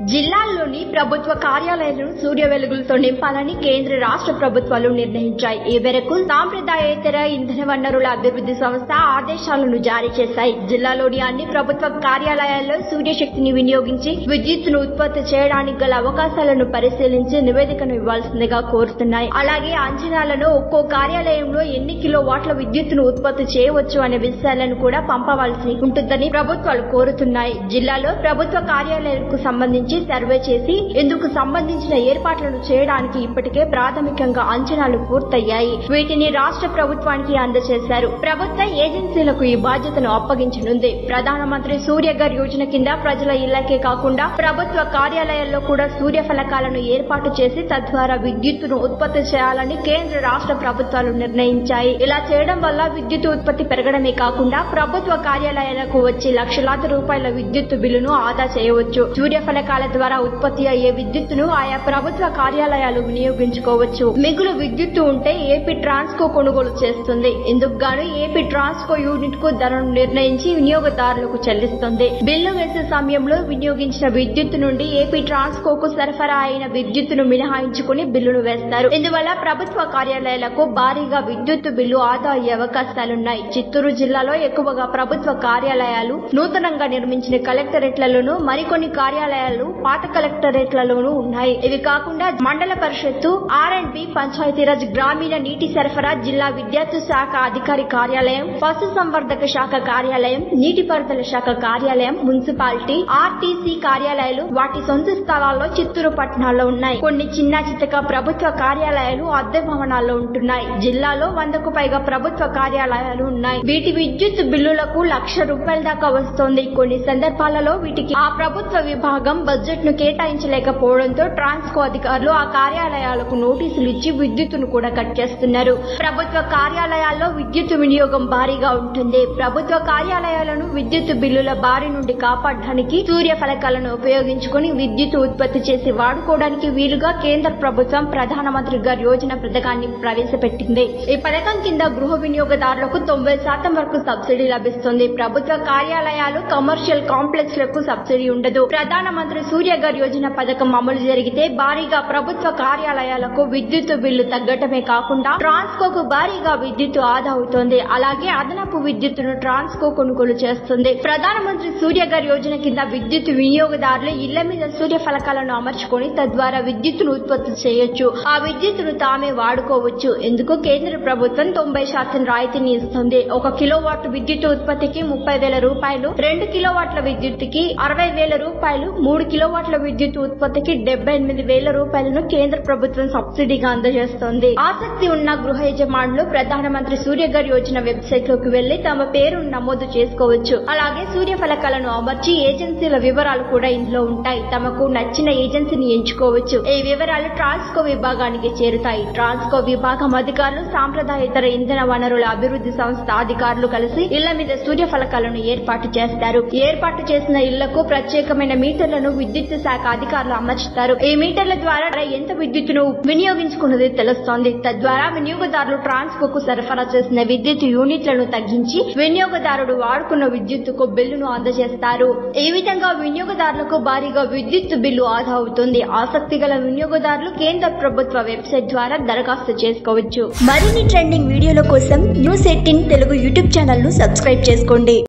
జిల్లాల్లోని ప్రభుత్వ కార్యాలయాలను సూర్య వెలుగులతో నింపాలని కేంద్ర రాష్ట్ర ప్రభుత్వాలు నిర్ణయించాయి ఈ మేరకు సాంప్రదాయేతర ఇంధన వనరుల అభివృద్ధి సంస్థ ఆదేశాలను జారీ చేశాయి జిల్లాలోని అన్ని ప్రభుత్వ కార్యాలయాల్లో సూర్యశక్తిని వినియోగించి విద్యుత్తును ఉత్పత్తి చేయడానికి గల అవకాశాలను పరిశీలించి నివేదికను ఇవ్వాల్సిందిగా కోరుతున్నాయి అలాగే అంచనాలను ఒక్కో కార్యాలయంలో ఎన్ని కిలో వాట్ల విద్యుత్తును ఉత్పత్తి చేయవచ్చు అనే విషయాలను కూడా పంపవలసి ఉంటుందని ప్రభుత్వాలు కోరుతున్నాయి జిల్లాలో ప్రభుత్వ కార్యాలయాలకు సంబంధించి సర్వే చేసి ఇందుకు సంబంధించిన ఏర్పాట్లను చేయడానికి ఇప్పటికే ప్రాథమికంగా అంచనాలు పూర్తయ్యాయి వీటిని రాష్ట్ర ప్రభుత్వానికి అందజేశారు ప్రభుత్వ ఏజెన్సీలకు ఈ బాధ్యతను అప్పగించనుంది ప్రధానమంత్రి సూర్యఘర్ యోజన కింద ప్రజల ఇళ్లకే కాకుండా ప్రభుత్వ కార్యాలయాల్లో కూడా సూర్య ఫలకాలను ఏర్పాటు చేసి తద్వారా విద్యుత్తును ఉత్పత్తి చేయాలని కేంద్ర రాష్ట్ర ప్రభుత్వాలు నిర్ణయించాయి ఇలా చేయడం వల్ల విద్యుత్ ఉత్పత్తి పెరగడమే కాకుండా ప్రభుత్వ కార్యాలయాలకు వచ్చే లక్షలాది రూపాయల విద్యుత్ బిల్లును ఆదా చేయవచ్చు సూర్య ఫలకాల ద్వారా ఉత్పత్తి అయ్యే విద్యుత్తును ఆయా ప్రభుత్వ కార్యాలయాలు వినియోగించుకోవచ్చు మిగులు విద్యుత్తు ఉంటే ఏపీ ట్రాన్స్కో కొనుగోలు చేస్తుంది ఇందుకు గాను ఏపీ ట్రాన్స్కో యూనిట్ కు ధరను నిర్ణయించి వినియోగదారులకు చెల్లిస్తుంది బిల్లు వేసే సమయంలో వినియోగించిన విద్యుత్తు నుండి ఏపీ ట్రాన్స్కోకు సరఫరా అయిన విద్యుత్తును మినహాయించుకుని బిల్లును వేస్తారు ఇందువల్ల ప్రభుత్వ కార్యాలయాలకు భారీగా విద్యుత్తు బిల్లు ఆదా అయ్యే అవకాశాలున్నాయి చిత్తూరు జిల్లాలో ఎక్కువగా ప్రభుత్వ కార్యాలయాలు నూతనంగా నిర్మించిన కలెక్టరేట్లలోనూ మరికొన్ని కార్యాలయాలు పాత కలెక్టరేట్లలోనూ ఉన్నాయి ఇవి కాకుండా మండల పరిషత్తు ఆర్ అండ్ బి పంచాయతీరాజ్ గ్రామీణ నీటి సరఫరా జిల్లా విద్యార్థి శాఖ అధికారి కార్యాలయం పశు సంవర్ధక శాఖ కార్యాలయం నీటిపారుదల శాఖ కార్యాలయం మున్సిపాలిటీ ఆర్టీసీ కార్యాలయాలు వాటి సొంత స్థలాల్లో చిత్తూరు పట్టణాల్లో ఉన్నాయి కొన్ని చిన్న చితక ప్రభుత్వ కార్యాలయాలు అద్దె భవనాల్లో ఉంటున్నాయి జిల్లాలో వందకు పైగా ప్రభుత్వ కార్యాలయాలు ఉన్నాయి వీటి విద్యుత్ బిల్లులకు లక్ష రూపాయల దాకా వస్తోంది కొన్ని సందర్భాలలో వీటికి ఆ ప్రభుత్వ విభాగం బడ్జెట్ ను కేటాయించలేకపోవడంతో ట్రాన్స్కో అధికారులు ఆ కార్యాలయాలకు నోటీసులు ఇచ్చి విద్యుత్తును కూడా కట్ చేస్తున్నారు ప్రభుత్వ కార్యాలయాల్లో విద్యుత్ వినియోగం భారీగా ఉంటుంది ప్రభుత్వ కార్యాలయాలను విద్యుత్ బిల్లుల బారి నుండి కాపాడడానికి సూర్య ఫలకాలను ఉపయోగించుకుని విద్యుత్ ఉత్పత్తి చేసి వాడుకోవడానికి వీలుగా కేంద్ర ప్రభుత్వం ప్రధానమంత్రి గారి యోజన పథకాన్ని ప్రవేశపెట్టింది ఈ పథకం కింద గృహ వినియోగదారులకు తొంభై శాతం వరకు సబ్సిడీ లభిస్తుంది ప్రభుత్వ కార్యాలయాలు కమర్షియల్ కాంప్లెక్స్ లకు సబ్సిడీ ఉండదు ప్రధానమంత్రి సూర్య గారి యోజన పథకం అమలు జరిగితే భారీగా ప్రభుత్వ కార్యాలయాలకు విద్యుత్ బిల్లు తగ్గటమే కాకుండా ట్రాన్స్కోకు భారీగా విద్యుత్ ఆదా అవుతోంది అలాగే అదనపు విద్యుత్తును ట్రాన్స్కో కొనుగోలు చేస్తుంది ప్రధానమంత్రి సూర్య గారి యోజన కింద విద్యుత్ వినియోగదారులు ఇళ్ల మీద సూర్య ఫలకాలను అమర్చుకొని తద్వారా విద్యుత్తును ఉత్పత్తి చేయొచ్చు ఆ విద్యుత్తును తామే వాడుకోవచ్చు ఎందుకు కేంద్ర ప్రభుత్వం తొంభై శాతం రాయితీని ఇస్తుంది ఒక కిలోవాట్ విద్యుత్ ఉత్పత్తికి ముప్పై వేల రూపాయలు రెండు కిలోవాట్ల విద్యుత్తుకి అరవై వేల రూపాయలు మూడు కిలోవాట్ల విద్యుత్ ఉత్పత్తికి డెబ్బై ఎనిమిది వేల రూపాయలను కేంద్ర ప్రభుత్వం సబ్సిడీగా అందజేస్తోంది ఆసక్తి ఉన్న గృహ యజమానులు ప్రధానమంత్రి సూర్యగర్ యోజన వెబ్సైట్ లోకి వెళ్లి తమ పేరు నమోదు చేసుకోవచ్చు అలాగే సూర్య ఫలకాలను అమర్చి ఏజెన్సీల వివరాలు కూడా ఇందులో ఉంటాయి తమకు నచ్చిన ఏజెన్సీని ఎంచుకోవచ్చు ఈ వివరాలు ట్రాన్స్కో విభాగానికి చేరుతాయి ట్రాన్స్కో విభాగం అధికారులు సాంప్రదాయేతర ఇంధన వనరుల అభివృద్ధి సంస్థ అధికారులు కలిసి ఇళ్ల మీద సూర్య ఫలకాలను ఏర్పాటు చేస్తారు ఏర్పాటు చేసిన ఇళ్లకు ప్రత్యేకమైన మీటర్లను విద్యుత్ శాఖ అధికారులు అమర్చుతారు ఈ మీటర్ల ద్వారా ఎంత విద్యుత్తును వినియోగించుకున్నది తెలుస్తోంది తద్వారా వినియోగదారులు ట్రాన్స్కోకు సరఫరా చేసిన విద్యుత్ యూనిట్లను తగ్గించి వినియోగదారుడు వాడుకున్న విద్యుత్తుకు బిల్లును అందజేస్తారు ఈ విధంగా వినియోగదారులకు భారీగా విద్యుత్ బిల్లు ఆదా అవుతుంది ఆసక్తి గల వినియోగదారులు కేంద్ర ప్రభుత్వ వెబ్సైట్ ద్వారా దరఖాస్తు చేసుకోవచ్చు మరిన్ని ట్రెండింగ్ వీడియోల కోసం news eighteen Telugu YouTube channel ను సబ్స్క్రైబ్ చేసుకోండి